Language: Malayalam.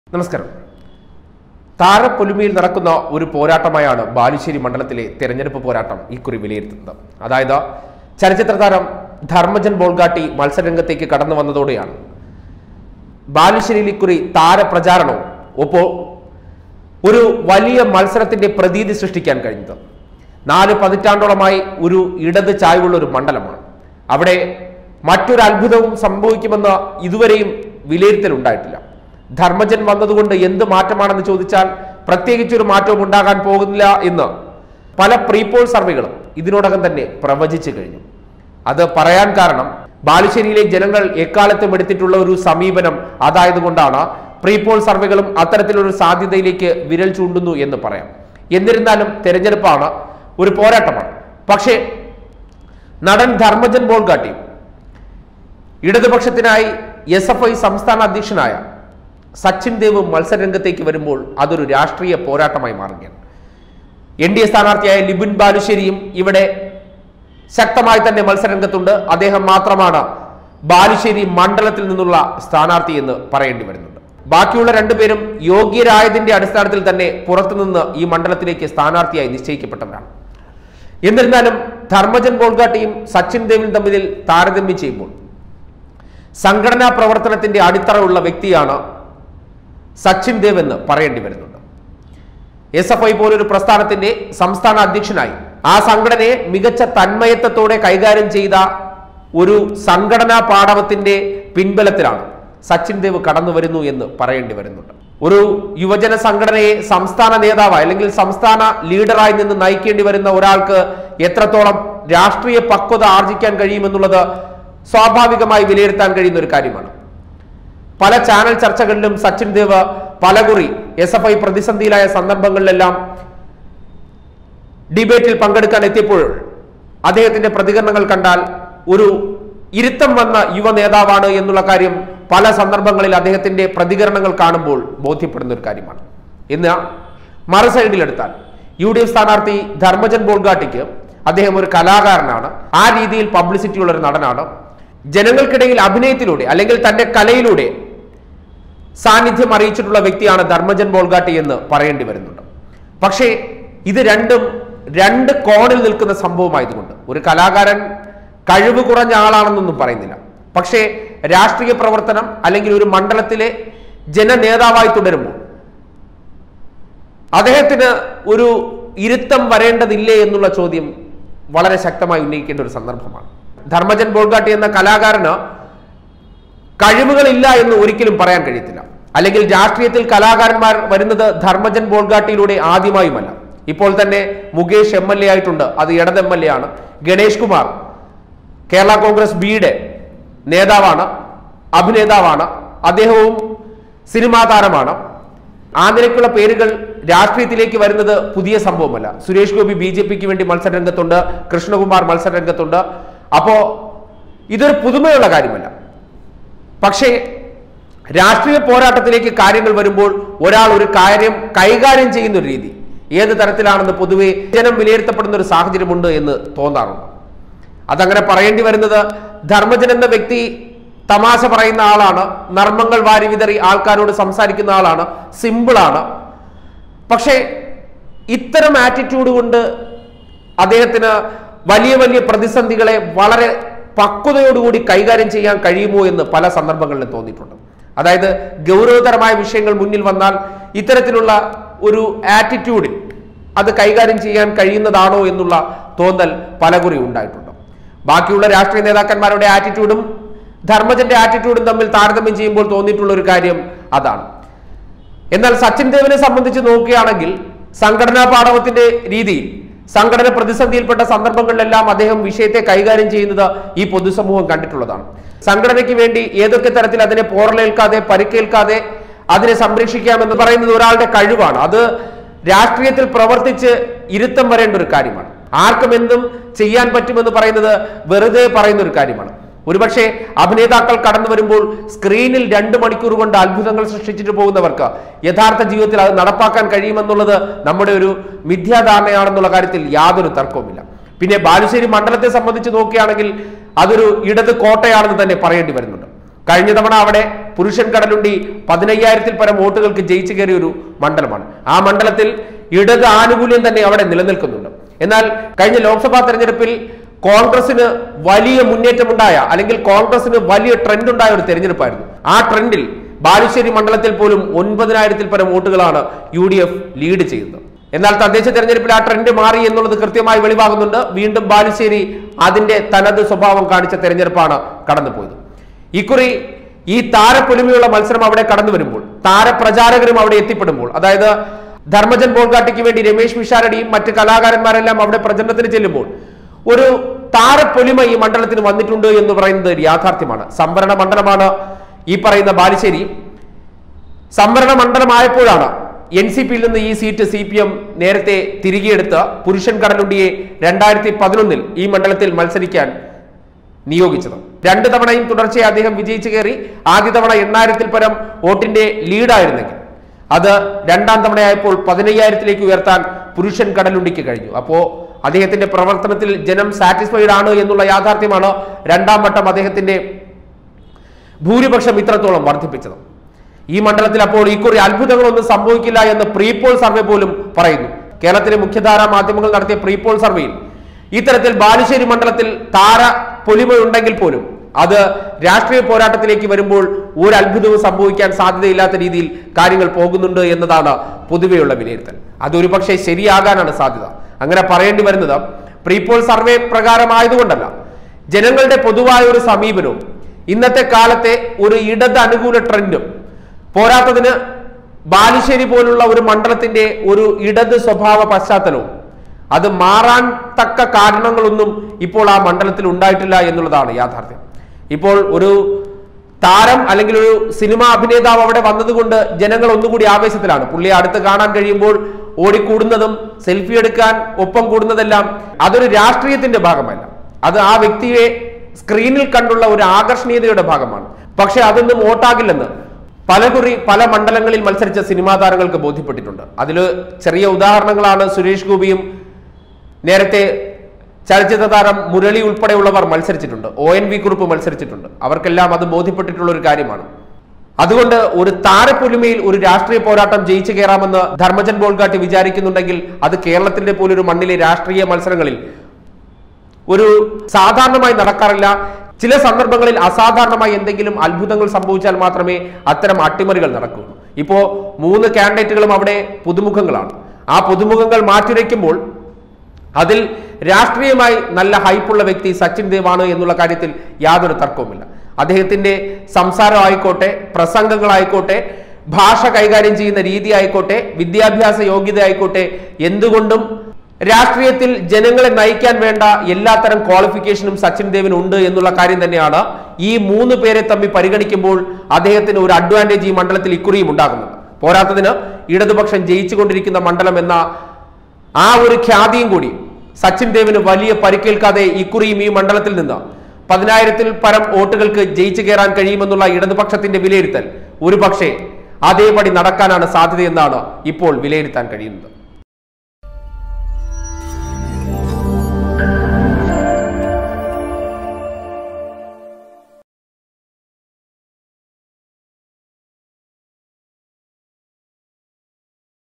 നമസ്കാരം താരപ്പൊലിമയിൽ നടക്കുന്ന ഒരു പോരാട്ടമായാണ് ബാലുശ്ശേരി മണ്ഡലത്തിലെ തെരഞ്ഞെടുപ്പ് പോരാട്ടം ഇക്കുറി വിലയിരുത്തുന്നത് അതായത് ചലച്ചിത്ര താരം ധർമ്മജൻ ബോൾഗാട്ടി മത്സരരംഗത്തേക്ക് കടന്നു വന്നതോടെയാണ് ബാലുശ്ശേരിയിൽ ഇക്കുറി താരപ്രചാരണവും ഒപ്പോൾ ഒരു വലിയ മത്സരത്തിന്റെ പ്രതീതി സൃഷ്ടിക്കാൻ കഴിഞ്ഞത് നാല് പതിറ്റാണ്ടോളമായി ഒരു ഇടത് ചായ്വുള്ള ഒരു മണ്ഡലമാണ് അവിടെ മറ്റൊരു അത്ഭുതവും സംഭവിക്കുമെന്ന് ഇതുവരെയും വിലയിരുത്തലുണ്ടായിട്ടില്ല ധർമ്മജൻ വന്നതുകൊണ്ട് എന്ത് മാറ്റമാണെന്ന് ചോദിച്ചാൽ പ്രത്യേകിച്ചൊരു മാറ്റവും ഉണ്ടാകാൻ പോകുന്നില്ല എന്ന് പല പ്രീപോൾ സർവേകളും ഇതിനോടകം തന്നെ പ്രവചിച്ചു കഴിഞ്ഞു അത് പറയാൻ കാരണം ബാലുശ്ശേരിയിലെ ജനങ്ങൾ എക്കാലത്തും എടുത്തിട്ടുള്ള ഒരു സമീപനം അതായതുകൊണ്ടാണ് പ്രീപോൾ സർവേകളും അത്തരത്തിലൊരു സാധ്യതയിലേക്ക് വിരൽ ചൂണ്ടുന്നു എന്ന് പറയാം എന്നിരുന്നാലും തെരഞ്ഞെടുപ്പാണ് ഒരു പോരാട്ടമാണ് പക്ഷേ നടൻ ധർമ്മജൻ ബോൾഗാട്ടി ഇടതുപക്ഷത്തിനായി എസ് എഫ് ഐ സംസ്ഥാന അധ്യക്ഷനായ സച്ചിൻ ദേവ് മത്സരരംഗത്തേക്ക് വരുമ്പോൾ അതൊരു രാഷ്ട്രീയ പോരാട്ടമായി മാറുകയാണ് എൻ ഡി എ സ്ഥാനാർത്ഥിയായ ലിബിൻ ബാലുശ്ശേരിയും ഇവിടെ ശക്തമായി തന്നെ മത്സരരംഗത്തുണ്ട് അദ്ദേഹം മാത്രമാണ് ബാലുശ്ശേരി മണ്ഡലത്തിൽ നിന്നുള്ള സ്ഥാനാർത്ഥി എന്ന് പറയേണ്ടി വരുന്നുണ്ട് ബാക്കിയുള്ള രണ്ടുപേരും യോഗ്യരായതിന്റെ അടിസ്ഥാനത്തിൽ തന്നെ പുറത്തുനിന്ന് ഈ മണ്ഡലത്തിലേക്ക് സ്ഥാനാർത്ഥിയായി നിശ്ചയിക്കപ്പെട്ടവരാണ് എന്നിരുന്നാലും ധർമ്മജൻ ബോൾഗാട്ടിയും സച്ചിൻ ദേവും തമ്മിൽ താരതമ്യം ചെയ്യുമ്പോൾ സംഘടനാ പ്രവർത്തനത്തിന്റെ അടിത്തറയുള്ള വ്യക്തിയാണ് സച്ചിൻ ദേവ് എന്ന് പറയേണ്ടി വരുന്നുണ്ട് എസ് എഫ് ഐ പോലൊരു പ്രസ്ഥാനത്തിന്റെ സംസ്ഥാന അധ്യക്ഷനായി ആ സംഘടനയെ മികച്ച തന്മയത്വത്തോടെ കൈകാര്യം ചെയ്ത ഒരു സംഘടനാ പാടവത്തിന്റെ പിൻബലത്തിലാണ് സച്ചിൻ ദേവ് കടന്നു വരുന്നു എന്ന് പറയേണ്ടി വരുന്നുണ്ട് ഒരു യുവജന സംഘടനയെ സംസ്ഥാന നേതാവായി അല്ലെങ്കിൽ സംസ്ഥാന ലീഡറായി നിന്ന് നയിക്കേണ്ടി വരുന്ന ഒരാൾക്ക് എത്രത്തോളം രാഷ്ട്രീയ പക്വത ആർജിക്കാൻ കഴിയുമെന്നുള്ളത് സ്വാഭാവികമായി വിലയിരുത്താൻ കഴിയുന്ന ഒരു കാര്യമാണ് പല ചാനൽ ചർച്ചകളിലും സച്ചിൻ ദേവ് പലകുറി എസ് എഫ് ഐ പ്രതിസന്ധിയിലായ സന്ദർഭങ്ങളിലെല്ലാം ഡിബേറ്റിൽ പങ്കെടുക്കാൻ എത്തിയപ്പോൾ അദ്ദേഹത്തിന്റെ പ്രതികരണങ്ങൾ കണ്ടാൽ ഒരു ഇരുത്തം വന്ന യുവ നേതാവാണ് എന്നുള്ള കാര്യം പല സന്ദർഭങ്ങളിൽ അദ്ദേഹത്തിന്റെ പ്രതികരണങ്ങൾ കാണുമ്പോൾ ബോധ്യപ്പെടുന്ന ഒരു കാര്യമാണ് ഇന്ന് മറു സൈഡിലെടുത്താൽ യു ഡി എഫ് സ്ഥാനാർത്ഥി ധർമ്മജൻ ബോൾഗാട്ടിക്ക് അദ്ദേഹം ഒരു കലാകാരനാണ് ആ രീതിയിൽ പബ്ലിസിറ്റി ഉള്ള ഒരു നടനാണ് ജനങ്ങൾക്കിടയിൽ അഭിനയത്തിലൂടെ അല്ലെങ്കിൽ തന്റെ കലയിലൂടെ സാന്നിധ്യം അറിയിച്ചിട്ടുള്ള വ്യക്തിയാണ് ധർമ്മജൻ ബോൾഗാട്ടി എന്ന് പറയേണ്ടി വരുന്നുണ്ട് പക്ഷേ ഇത് രണ്ടും രണ്ട് കോണിൽ നിൽക്കുന്ന സംഭവമായതുകൊണ്ട് ഒരു കലാകാരൻ കഴിവ് കുറഞ്ഞ ആളാണെന്നൊന്നും പറയുന്നില്ല പക്ഷേ രാഷ്ട്രീയ പ്രവർത്തനം അല്ലെങ്കിൽ ഒരു മണ്ഡലത്തിലെ ജനനേതാവായി തുടരുമ്പോൾ അദ്ദേഹത്തിന് ഒരു ഇരുത്തം വരേണ്ടതില്ലേ എന്നുള്ള ചോദ്യം വളരെ ശക്തമായി ഉന്നയിക്കേണ്ട ഒരു സന്ദർഭമാണ് ധർമ്മജൻ ബോൾഗാട്ടി എന്ന കലാകാരന് കഴിവുകളില്ല എന്ന് ഒരിക്കലും പറയാൻ കഴിയത്തില്ല അല്ലെങ്കിൽ രാഷ്ട്രീയത്തിൽ കലാകാരന്മാർ വരുന്നത് ധർമ്മജൻ ബോൾഗാട്ടിയിലൂടെ ആദ്യമായുമല്ല ഇപ്പോൾ തന്നെ മുകേഷ് എം എൽ എ ആയിട്ടുണ്ട് അത് ഇടത് എം എൽ എ ആണ് ഗണേഷ് കുമാർ കേരള കോൺഗ്രസ് ബിയുടെ നേതാവാണ് അഭിനേതാവാണ് അദ്ദേഹവും സിനിമാ താരമാണ് ആ നിലയ്ക്കുള്ള പേരുകൾ രാഷ്ട്രീയത്തിലേക്ക് വരുന്നത് പുതിയ സംഭവമല്ല സുരേഷ് ഗോപി ബി ജെ പിക്ക് വേണ്ടി മത്സരരംഗത്തുണ്ട് കൃഷ്ണകുമാർ മത്സരരംഗത്തുണ്ട് അപ്പോ ഇതൊരു പുതുമയുള്ള കാര്യമല്ല പക്ഷേ രാഷ്ട്രീയ പോരാട്ടത്തിലേക്ക് കാര്യങ്ങൾ വരുമ്പോൾ ഒരാൾ ഒരു കാര്യം കൈകാര്യം ചെയ്യുന്ന ഒരു രീതി ഏത് തരത്തിലാണെന്ന് പൊതുവെ ജനം വിലയിരുത്തപ്പെടുന്ന ഒരു സാഹചര്യമുണ്ട് എന്ന് തോന്നാറുണ്ട് അതങ്ങനെ പറയേണ്ടി വരുന്നത് ധർമ്മജൻ എന്ന വ്യക്തി തമാശ പറയുന്ന ആളാണ് നർമ്മങ്ങൾ വാരി വിതറി ആൾക്കാരോട് സംസാരിക്കുന്ന ആളാണ് സിമ്പിളാണ് പക്ഷേ ഇത്തരം ആറ്റിറ്റ്യൂഡ് കൊണ്ട് അദ്ദേഹത്തിന് വലിയ വലിയ പ്രതിസന്ധികളെ വളരെ പക്വതയോടുകൂടി കൈകാര്യം ചെയ്യാൻ കഴിയുമോ എന്ന് പല സന്ദർഭങ്ങളിലും തോന്നിയിട്ടുണ്ട് അതായത് ഗൗരവതരമായ വിഷയങ്ങൾ മുന്നിൽ വന്നാൽ ഇത്തരത്തിലുള്ള ഒരു ആറ്റിറ്റ്യൂഡിൽ അത് കൈകാര്യം ചെയ്യാൻ കഴിയുന്നതാണോ എന്നുള്ള തോന്നൽ പലകുറി ഉണ്ടായിട്ടുണ്ട് ബാക്കിയുള്ള രാഷ്ട്രീയ നേതാക്കന്മാരുടെ ആറ്റിറ്റ്യൂഡും ധർമ്മജന്റെ ആറ്റിറ്റ്യൂഡും തമ്മിൽ താരതമ്യം ചെയ്യുമ്പോൾ തോന്നിയിട്ടുള്ള ഒരു കാര്യം അതാണ് എന്നാൽ സച്ചിൻ ദേവിനെ സംബന്ധിച്ച് നോക്കുകയാണെങ്കിൽ സംഘടനാ പാഠവത്തിന്റെ രീതിയിൽ സംഘടന പ്രതിസന്ധിയിൽപ്പെട്ട സന്ദർഭങ്ങളിലെല്ലാം അദ്ദേഹം വിഷയത്തെ കൈകാര്യം ചെയ്യുന്നത് ഈ പൊതുസമൂഹം കണ്ടിട്ടുള്ളതാണ് സംഘടനയ്ക്ക് വേണ്ടി ഏതൊക്കെ തരത്തിൽ അതിനെ പോറലേൽക്കാതെ പരിക്കേൽക്കാതെ അതിനെ സംരക്ഷിക്കാമെന്ന് പറയുന്നത് ഒരാളുടെ കഴിവാണ് അത് രാഷ്ട്രീയത്തിൽ പ്രവർത്തിച്ച് ഇരുത്തം വരേണ്ട ഒരു കാര്യമാണ് ആർക്കും എന്തും ചെയ്യാൻ പറ്റുമെന്ന് പറയുന്നത് വെറുതെ പറയുന്ന ഒരു കാര്യമാണ് ഒരുപക്ഷെ അഭിനേതാക്കൾ കടന്നു വരുമ്പോൾ സ്ക്രീനിൽ രണ്ട് മണിക്കൂർ കൊണ്ട് അത്ഭുതങ്ങൾ സൃഷ്ടിച്ചിട്ട് പോകുന്നവർക്ക് യഥാർത്ഥ ജീവിതത്തിൽ അത് നടപ്പാക്കാൻ കഴിയുമെന്നുള്ളത് നമ്മുടെ ഒരു മിഥ്യാധാരണയാണെന്നുള്ള കാര്യത്തിൽ യാതൊരു തർക്കവുമില്ല പിന്നെ ബാലുശ്ശേരി മണ്ഡലത്തെ സംബന്ധിച്ച് നോക്കുകയാണെങ്കിൽ അതൊരു ഇടത് കോട്ടയാണെന്ന് തന്നെ പറയേണ്ടി വരുന്നുണ്ട് കഴിഞ്ഞ തവണ അവിടെ പുരുഷൻ കടലുണ്ടി പതിനയ്യായിരത്തിൽ പരം വോട്ടുകൾക്ക് ജയിച്ചു കയറിയ ഒരു മണ്ഡലമാണ് ആ മണ്ഡലത്തിൽ ഇടത് ആനുകൂല്യം തന്നെ അവിടെ നിലനിൽക്കുന്നുണ്ട് എന്നാൽ കഴിഞ്ഞ ലോക്സഭാ തെരഞ്ഞെടുപ്പിൽ കോൺഗ്രസിന് വലിയ മുന്നേറ്റമുണ്ടായ അല്ലെങ്കിൽ കോൺഗ്രസിന് വലിയ ട്രെൻഡ് ഉണ്ടായ ഒരു തെരഞ്ഞെടുപ്പായിരുന്നു ആ ട്രെൻഡിൽ ബാലുശ്ശേരി മണ്ഡലത്തിൽ പോലും ഒൻപതിനായിരത്തിൽ പരം വോട്ടുകളാണ് യു ഡി എഫ് ലീഡ് ചെയ്യുന്നത് എന്നാൽ തദ്ദേശ തെരഞ്ഞെടുപ്പിൽ ആ ട്രെൻഡ് മാറി എന്നുള്ളത് കൃത്യമായി വെളിവാകുന്നുണ്ട് വീണ്ടും ബാലുശ്ശേരി അതിന്റെ തനത് സ്വഭാവം കാണിച്ച തെരഞ്ഞെടുപ്പാണ് കടന്നുപോയത് ഇക്കുറി ഈ താരപ്പൊലിമയുള്ള മത്സരം അവിടെ കടന്നു വരുമ്പോൾ താരപ്രചാരകരും അവിടെ എത്തിപ്പെടുമ്പോൾ അതായത് ധർമ്മജൻ ബോൾഗാട്ടിക്ക് വേണ്ടി രമേശ് പിഷാരടിയും മറ്റ് കലാകാരന്മാരെല്ലാം അവിടെ പ്രചരണത്തിന് ചെല്ലുമ്പോൾ ഒരു താരപ്പൊലിമ ഈ മണ്ഡലത്തിന് വന്നിട്ടുണ്ട് എന്ന് പറയുന്നത് ഒരു യാഥാർത്ഥ്യമാണ് സംവരണ മണ്ഡലമാണ് ഈ പറയുന്ന ബാലുശ്ശേരി സംവരണ മണ്ഡലമായപ്പോഴാണ് എൻ സി പിയിൽ നിന്ന് ഈ സീറ്റ് സി പി എം നേരത്തെ തിരികെയെടുത്ത പുരുഷൻ കടലുണ്ടിയെ രണ്ടായിരത്തി പതിനൊന്നിൽ ഈ മണ്ഡലത്തിൽ മത്സരിക്കാൻ നിയോഗിച്ചത് രണ്ട് തവണയും തുടർച്ചയായി അദ്ദേഹം വിജയിച്ചു കയറി ആദ്യ തവണ എണ്ണായിരത്തിൽ പരം വോട്ടിന്റെ ലീഡായിരുന്നെങ്കിൽ അത് രണ്ടാം തവണയായപ്പോൾ പതിനയ്യായിരത്തിലേക്ക് ഉയർത്താൻ പുരുഷൻ കടലുണ്ടിക്ക് കഴിഞ്ഞു അപ്പോ അദ്ദേഹത്തിന്റെ പ്രവർത്തനത്തിൽ ജനം സാറ്റിസ്ഫൈഡ് ആണ് എന്നുള്ള യാഥാർത്ഥ്യമാണ് രണ്ടാം വട്ടം അദ്ദേഹത്തിന്റെ ഭൂരിപക്ഷം ഇത്രത്തോളം വർദ്ധിപ്പിച്ചത് ഈ മണ്ഡലത്തിൽ അപ്പോൾ ഇക്കുറി അത്ഭുതങ്ങളൊന്നും സംഭവിക്കില്ല എന്ന് പ്രീപോൾ സർവേ പോലും പറയുന്നു കേരളത്തിലെ മുഖ്യധാരാ മാധ്യമങ്ങൾ നടത്തിയ പ്രീപോൾ സർവേയിൽ ഇത്തരത്തിൽ ബാലുശ്ശേരി മണ്ഡലത്തിൽ താര പൊലിമയുണ്ടെങ്കിൽ പോലും അത് രാഷ്ട്രീയ പോരാട്ടത്തിലേക്ക് വരുമ്പോൾ ഒരു അത്ഭുതവും സംഭവിക്കാൻ സാധ്യതയില്ലാത്ത രീതിയിൽ കാര്യങ്ങൾ പോകുന്നുണ്ട് എന്നതാണ് പൊതുവെയുള്ള വിലയിരുത്തൽ അതൊരു പക്ഷേ ശരിയാകാനാണ് സാധ്യത അങ്ങനെ പറയേണ്ടി വരുന്നത് പ്രീപോൾ സർവേ പ്രകാരമായതുകൊണ്ടല്ല ജനങ്ങളുടെ പൊതുവായ ഒരു സമീപനവും ഇന്നത്തെ കാലത്തെ ഒരു ഇടത് അനുകൂല ട്രെൻഡും പോരാത്തതിന് ബാലുശ്ശേരി പോലുള്ള ഒരു മണ്ഡലത്തിന്റെ ഒരു ഇടത് സ്വഭാവ പശ്ചാത്തലവും അത് മാറാൻ തക്ക കാരണങ്ങളൊന്നും ഇപ്പോൾ ആ മണ്ഡലത്തിൽ ഉണ്ടായിട്ടില്ല എന്നുള്ളതാണ് യാഥാർത്ഥ്യം ഇപ്പോൾ ഒരു താരം അല്ലെങ്കിൽ ഒരു സിനിമ അഭിനേതാവ് അവിടെ വന്നതുകൊണ്ട് ജനങ്ങൾ ഒന്നുകൂടി ആവേശത്തിലാണ് പുള്ളിയെ അടുത്ത് കാണാൻ കഴിയുമ്പോൾ ഓടിക്കൂടുന്നതും സെൽഫി എടുക്കാൻ ഒപ്പം കൂടുന്നതെല്ലാം അതൊരു രാഷ്ട്രീയത്തിന്റെ ഭാഗമല്ല അത് ആ വ്യക്തിയെ സ്ക്രീനിൽ കണ്ടുള്ള ഒരു ആകർഷണീയതയുടെ ഭാഗമാണ് പക്ഷെ അതൊന്നും വോട്ടാകില്ലെന്ന് പലകുറി പല മണ്ഡലങ്ങളിൽ മത്സരിച്ച സിനിമാ താരങ്ങൾക്ക് ബോധ്യപ്പെട്ടിട്ടുണ്ട് അതിൽ ചെറിയ ഉദാഹരണങ്ങളാണ് സുരേഷ് ഗോപിയും നേരത്തെ ചലച്ചിത്ര താരം മുരളി ഉൾപ്പെടെയുള്ളവർ മത്സരിച്ചിട്ടുണ്ട് ഒ എൻ വി കുറുപ്പ് മത്സരിച്ചിട്ടുണ്ട് അവർക്കെല്ലാം അത് ബോധ്യപ്പെട്ടിട്ടുള്ള ഒരു കാര്യമാണ് അതുകൊണ്ട് ഒരു താരപ്പൊലിമയിൽ ഒരു രാഷ്ട്രീയ പോരാട്ടം ജയിച്ചു കയറാമെന്ന് ധർമ്മജൻ ബോൾഗാട്ടി വിചാരിക്കുന്നുണ്ടെങ്കിൽ അത് കേരളത്തിന്റെ പോലൊരു മണ്ണിലെ രാഷ്ട്രീയ മത്സരങ്ങളിൽ ഒരു സാധാരണമായി നടക്കാറില്ല ചില സന്ദർഭങ്ങളിൽ അസാധാരണമായി എന്തെങ്കിലും അത്ഭുതങ്ങൾ സംഭവിച്ചാൽ മാത്രമേ അത്തരം അട്ടിമറികൾ നടക്കുകയുള്ളൂ ഇപ്പോ മൂന്ന് കാൻഡിഡേറ്റുകളും അവിടെ പുതുമുഖങ്ങളാണ് ആ പുതുമുഖങ്ങൾ മാറ്റിവെക്കുമ്പോൾ അതിൽ രാഷ്ട്രീയമായി നല്ല ഹൈപ്പുള്ള വ്യക്തി സച്ചിൻ ദേവ് ആണ് എന്നുള്ള കാര്യത്തിൽ യാതൊരു തർക്കവുമില്ല അദ്ദേഹത്തിന്റെ സംസാരം ആയിക്കോട്ടെ പ്രസംഗങ്ങളായിക്കോട്ടെ ഭാഷ കൈകാര്യം ചെയ്യുന്ന രീതി ആയിക്കോട്ടെ വിദ്യാഭ്യാസ യോഗ്യത ആയിക്കോട്ടെ എന്തുകൊണ്ടും രാഷ്ട്രീയത്തിൽ ജനങ്ങളെ നയിക്കാൻ വേണ്ട എല്ലാത്തരം ക്വാളിഫിക്കേഷനും സച്ചിൻ ദേവിന് ഉണ്ട് എന്നുള്ള കാര്യം തന്നെയാണ് ഈ മൂന്ന് പേരെ തമ്മിൽ പരിഗണിക്കുമ്പോൾ അദ്ദേഹത്തിന് ഒരു അഡ്വാൻറ്റേജ് ഈ മണ്ഡലത്തിൽ ഇക്കുറിയും ഉണ്ടാകുന്നത് പോരാത്തതിന് ഇടതുപക്ഷം ജയിച്ചുകൊണ്ടിരിക്കുന്ന മണ്ഡലം എന്ന ആ ഒരു ഖ്യാതിയും കൂടി സച്ചിൻ ദേവിന് വലിയ പരിക്കേൽക്കാതെ ഇക്കുറിയും ഈ മണ്ഡലത്തിൽ നിന്ന് പതിനായിരത്തിൽ പരം വോട്ടുകൾക്ക് ജയിച്ചു കയറാൻ കഴിയുമെന്നുള്ള ഇടതുപക്ഷത്തിന്റെ വിലയിരുത്തൽ ഒരു പക്ഷേ അതേപടി നടക്കാനാണ് സാധ്യതയെന്നാണ് ഇപ്പോൾ വിലയിരുത്താൻ കഴിയുന്നത്